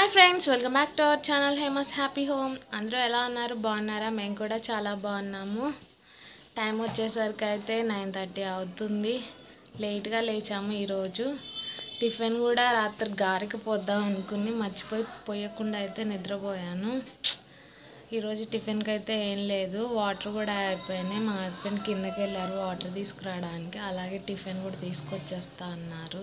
Friends welcome back to our channel హేమస్ happy home అందరూ ఎలా ఉన్నారు బాగున్నారా మేము కూడా చాలా బాగున్నాము టైం వచ్చేసరికి అయితే నైన్ థర్టీ అవుతుంది లేట్గా లేచాము ఈరోజు టిఫిన్ కూడా రాత్రి గారికి పోద్దాం అనుకుని మర్చిపోయి పోయకుండా అయితే నిద్రపోయాను ఈరోజు టిఫిన్కి అయితే ఏం లేదు వాటర్ కూడా అయిపోయినాయి మా హస్బెండ్ కిందకి వెళ్ళారు వాటర్ తీసుకురావడానికి అలాగే టిఫిన్ కూడా తీసుకొచ్చేస్తా అన్నారు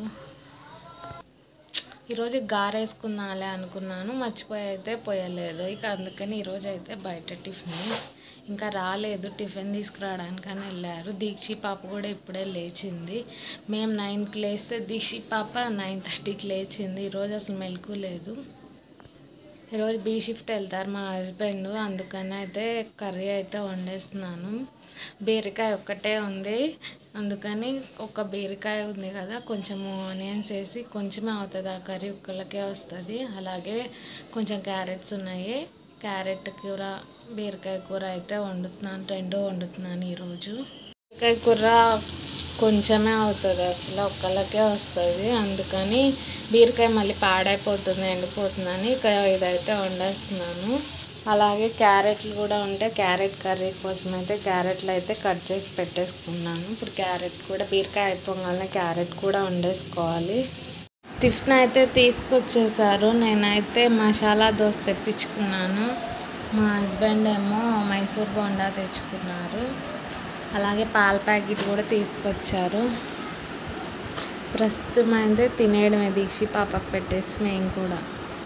ఈరోజు గారేసుకుందాంలే అనుకున్నాను మర్చిపోయి అయితే పోయలేదు ఇక అందుకని ఈరోజు అయితే బయట టిఫిన్ ఇంకా రాలేదు టిఫిన్ తీసుకురావడానికని వెళ్ళారు దీక్షి పాప కూడా ఇప్పుడే లేచింది మేము నైన్కి లేస్తే దీక్షి పాప నైన్ థర్టీకి లేచింది ఈరోజు అసలు మెలకు లేదు ఈరోజు బీ షిఫ్ట్ వెళ్తారు మా హస్బెండ్ అందుకని అయితే కర్రీ అయితే వండేస్తున్నాను బీరకాయ ఒక్కటే ఉంది అందుకని ఒక బీరకాయ ఉంది కదా కొంచెం ఆనియన్స్ వేసి కొంచెమే అవుతుంది ఆ కర్రీ ఒక్కళ్ళకే వస్తుంది అలాగే కొంచెం క్యారెట్స్ ఉన్నాయి క్యారెట్ కూర బీరకాయ కూర అయితే వండుతున్నాను రెండు వండుతున్నాను ఈరోజు బీరకాయ కూర కొంచెమే అవుతుంది అసలు ఒక్కళ్ళకే వస్తుంది అందుకని బీరకాయ మళ్ళీ పాడైపోతుంది ఎండిపోతుందని ఇక ఇదైతే వండేస్తున్నాను అలాగే క్యారెట్లు కూడా ఉంటే క్యారెట్ కర్రీ కోసం అయితే క్యారెట్లు అయితే కట్ చేసి పెట్టేసుకున్నాను ఇప్పుడు క్యారెట్ కూడా బీరకాయ అయిపోగానే క్యారెట్ కూడా వండేసుకోవాలి టిఫిన్ అయితే తీసుకొచ్చేసారు నేనైతే మసాలా దోశ తెప్పించుకున్నాను మా హస్బెండ్ ఏమో మైసూర్ బోండా తెచ్చుకున్నారు అలాగే పాల ప్యాకెట్ కూడా తీసుకొచ్చారు ప్రస్తుతం అయితే తినేయడమే దీక్షి పాపకు పెట్టేసి మేము కూడా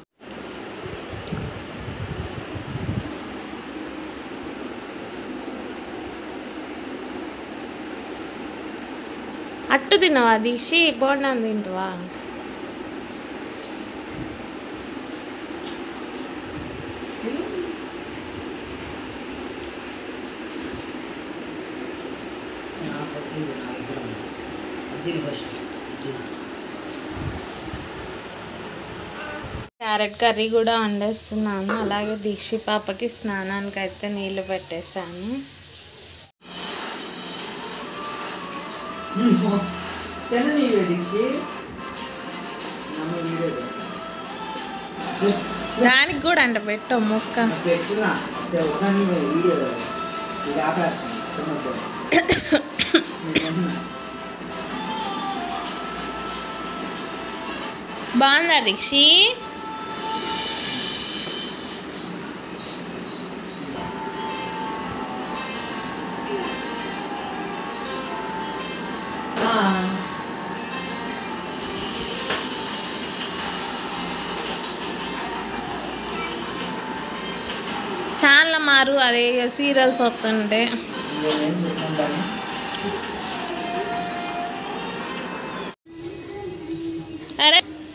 అట్టు తినవా దీక్షి బోండా తింటువా క్యారెట్ కర్రీ కూడా వండేస్తున్నాను అలాగే దీక్షి పాపకి స్నానానికి అయితే నీళ్లు పెట్టేశాను తెల్లనివే దీక్షి నమ్మ వీడియో దానికి కూడా అంట పెట్టు ముక్క పెట్టుకున్నా ఒకదాన్ని వీడియో ఇది ఆపేస్తాను బాగుందా దీక్షి చాలా మారు అదే సీరియల్స్ వస్తుంటే అరే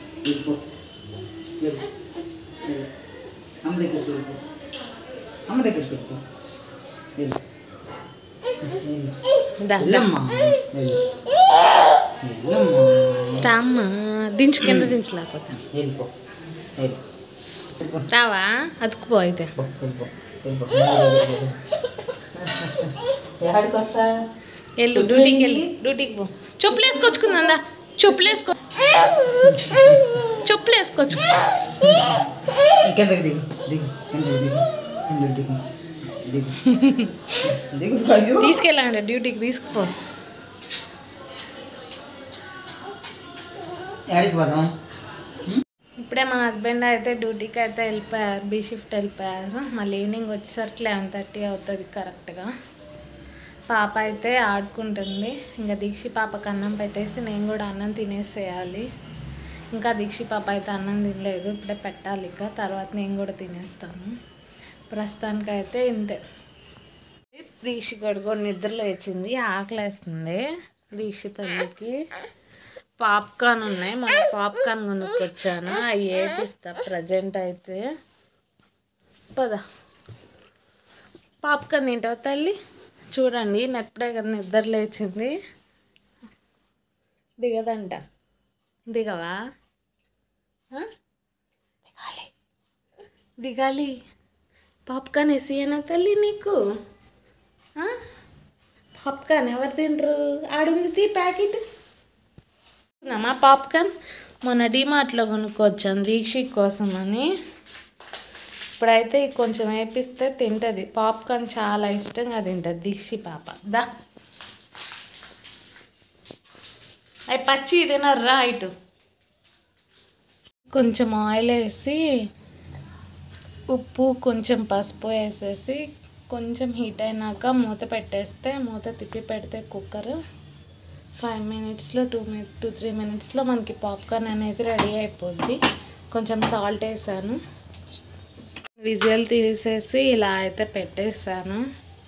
అమ్మ దగ్గర చూపు అమ్మ దగ్గర చూపు వెళ్ళు. వెళ్ళు. దా, దా. వెళ్ళమ్మా వెళ్ళు. వెళ్ళమ్మా రామ్మ దించు కింద దించలేకపోతే వెళ్ళిపో వెళ్ళు. వెళ్ళిపో. రావా అతుకుపో అయితే పో, వెళ్ళిపో. వెళ్ళిపో. ఎక్కడికి వస్తా వెళ్ళు డ్యూటీకి వెళ్ళి డ్యూటీకి పో చెప్పులు వేసుకొచ్చుకుందా చెప్పులు వేసుకో చెప్పులు వేసుకోవచ్చు కిందకి దిగు దిగు కిందకి దిగు కిందకి దిగు దిగు దిగు అయ్యో తీసుకెళ్ళండి డ్యూటీకి తీసుకుపో ఎక్కడికి పోదాం ఇప్పుడే మా హస్బెండ్ అయితే డ్యూటీకి అయితే వెళ్ళిపోయారు బీ షిఫ్ట్ వెళ్ళిపోయారు మళ్ళీ ఈవినింగ్ వచ్చేసరికి లెవెన్ థర్టీ అవుతుంది కరెక్ట్గా పాప అయితే ఆడుకుంటుంది ఇంకా దీక్షి పాపకి అన్నం పెట్టేసి నేను కూడా అన్నం తినేసేయాలి ఇంకా దీక్షి పాప అయితే అన్నం తినలేదు ఇప్పుడే పెట్టాలి ఇక తర్వాత నేను కూడా తినేస్తాను ప్రస్తుతానికి అయితే ఇంతే దీక్ష గడుగు నిద్ర లేచింది ఆకలేస్తుంది దీక్ష తల్లికి పాప్కార్న్ ఉన్నాయి మన పాప్కార్న్ కొనుక్కొచ్చాను అవి వేపిస్తా ప్రజెంట్ అయితే పద పాప్కార్న్ తింటావు తల్లి చూడండి నెప్పుడే కదా నిద్ర లేచింది దిగదంట దిగవా ఆ? దిగాలి దిగాలి పాప్కార్న్ వేసియనా తల్లి నీకు ఆ? పాప్కార్న్ ఎవరు తింటారు ఆడుంది తీ ప్యాకెట్ మా పాప్కార్న్ మొన్న డీమార్ట్లో కొనుక్కొచ్చాను దీక్షిత్ కోసం అని ఇప్పుడైతే ఇది కొంచెం వేపిస్తే తింటుంది పాప్కార్న్ చాలా ఇష్టంగా తింటుంది దీక్షి పాప దా అవి పచ్చి తినర్రా ఇటు కొంచెం ఆయిల్ వేసి ఉప్పు కొంచెం పసుపు వేసేసి కొంచెం హీట్ అయినాక మూత పెట్టేస్తే మూత తిప్పి పెడితే కుక్కర్ ఫైవ్ మినిట్స్లో టూ మినిట్ టూ త్రీ మినిట్స్లో మనకి పాప్కార్న్ అనేది రెడీ అయిపోద్ది కొంచెం సాల్ట్ వేసాను విజిల్ తీసేసి ఇలా అయితే పెట్టేసాను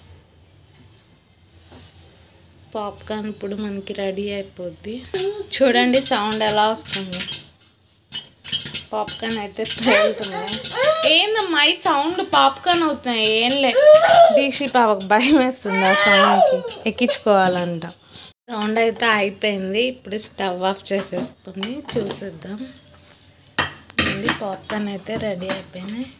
పాప్కార్న్ ఇప్పుడు మనకి రెడీ అయిపోద్ది చూడండి సౌండ్ ఎలా వస్తుంది పాప్కార్న్ అయితే పేలుతున్నాయి ఏందమ్మా ఈ సౌండ్ పాప్కార్న్ అవుతున్నాయి ఏం లే దీక్షి పాపకు భయం వేస్తుంది ఆ సౌండ్కి ఎక్కించుకోవాలంట సౌండ్ అయితే అయిపోయింది ఇప్పుడు స్టవ్ ఆఫ్ చేసేసుకుని చూసేద్దాం ఇది పాప్కార్న్ అయితే రెడీ అయిపోయినాయి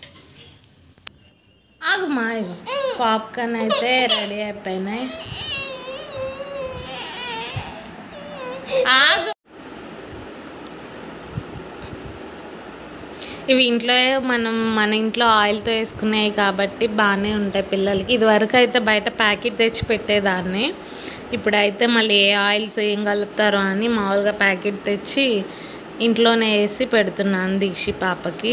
ఆగుమా ఆగు పాప్కార్న్ అయితే రెడీ అయిపోయినాయి ఆగు ఇవి ఇంట్లో మనం మన ఇంట్లో ఆయిల్తో వేసుకునేవి కాబట్టి బాగానే ఉంటాయి పిల్లలకి ఇదివరకు అయితే బయట ప్యాకెట్ తెచ్చి పెట్టేదాన్ని ఇప్పుడైతే మళ్ళీ ఏ ఆయిల్స్ ఏం కలుపుతారో అని మామూలుగా ప్యాకెట్ తెచ్చి ఇంట్లోనే వేసి పెడుతున్నాను దీక్షి పాపకి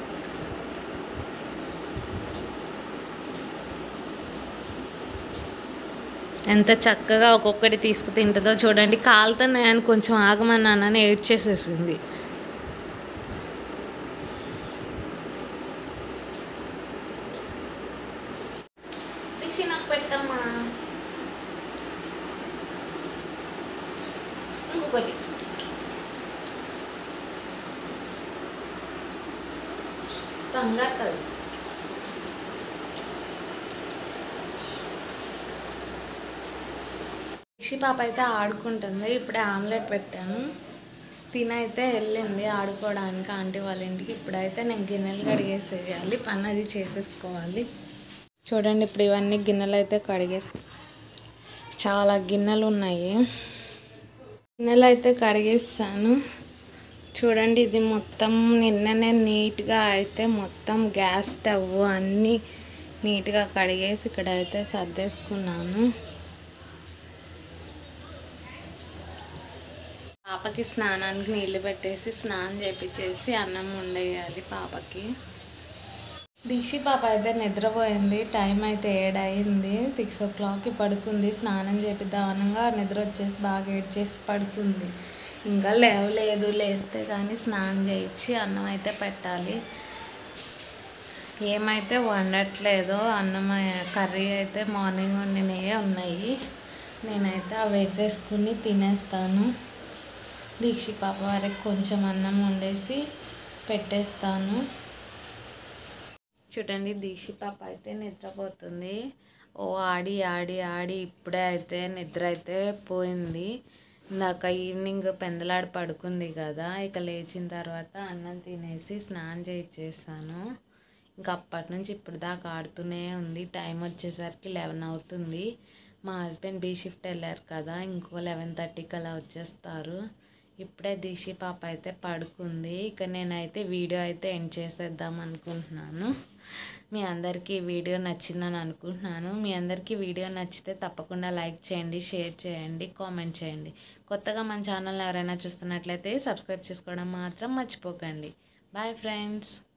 ఎంత చక్కగా ఒక్కొక్కటి తీసుకు తింటుందో చూడండి కాలుతున్నాయని కొంచెం ఆగమన్నానని ఏడ్చేసేసింది రిషి నాకు పెట్టమ్మా ఇంకొకటి కంగారు కలు రిషి పాప అయితే ఆడుకుంటుంది ఇప్పుడే ఆమ్లెట్ పెట్టాను తినైతే వెళ్ళింది ఆడుకోవడానికి ఆంటీ వాళ్ళ ఇంటికి ఇప్పుడైతే నేను గిన్నెలు కడిగేసేయాలి పని అది చేసేసుకోవాలి చూడండి ఇప్పుడు ఇవన్నీ గిన్నెలు అయితే కడిగేసి చాలా గిన్నెలు ఉన్నాయి గిన్నెలు అయితే కడిగేస్తాను చూడండి ఇది మొత్తం నిన్ననే నీట్గా అయితే మొత్తం గ్యాస్ స్టవ్ అన్నీ నీట్గా కడిగేసి ఇక్కడ అయితే సర్దేసుకున్నాను పాపకి స్నానానికి నీళ్లు పెట్టేసి స్నానం చేపించేసి అన్నం వండేయాలి పాపకి దీక్షి పాప అయితే నిద్రపోయింది టైం అయితే ఏడయింది సిక్స్ ఓ క్లాక్కి పడుకుంది స్నానం చేపిద్దాం అనగా నిద్ర వచ్చేసి బాగా ఏడ్చేసి పడుతుంది ఇంకా లేవలేదు లేస్తే కానీ స్నానం చేయించి అన్నం అయితే పెట్టాలి ఏమైతే వండట్లేదో అన్నం కర్రీ అయితే మార్నింగ్ వండినవే ఉన్నాయి నేనైతే అవి వేసేసుకుని తినేస్తాను దీక్షి పాప వరకు కొంచెం అన్నం వండేసి పెట్టేస్తాను చూడండి దీక్షి పాప అయితే నిద్రపోతుంది ఓ ఆడి ఆడి ఆడి ఇప్పుడే అయితే నిద్ర అయితే పోయింది ఇందాక ఈవినింగ్ పెందలాడి పడుకుంది కదా ఇక లేచిన తర్వాత అన్నం తినేసి స్నానం చేయించేసాను ఇంకా అప్పటి నుంచి ఇప్పుడు దాకా ఆడుతూనే ఉంది టైం వచ్చేసరికి లెవెన్ అవుతుంది మా హస్బెండ్ బీ షిఫ్ట్ వెళ్ళారు కదా ఇంకో లెవెన్ థర్టీకి అలా వచ్చేస్తారు ఇప్పుడే దీక్షి పాప అయితే పడుకుంది ఇక నేనైతే వీడియో అయితే ఎండ్ చేసేద్దాం అనుకుంటున్నాను మీ అందరికీ ఈ వీడియో నచ్చిందని అనుకుంటున్నాను మీ అందరికీ వీడియో నచ్చితే తప్పకుండా లైక్ చేయండి షేర్ చేయండి కామెంట్ చేయండి కొత్తగా మన ఛానల్ ఎవరైనా చూస్తున్నట్లయితే సబ్స్క్రైబ్ చేసుకోవడం మాత్రం మర్చిపోకండి బాయ్ ఫ్రెండ్స్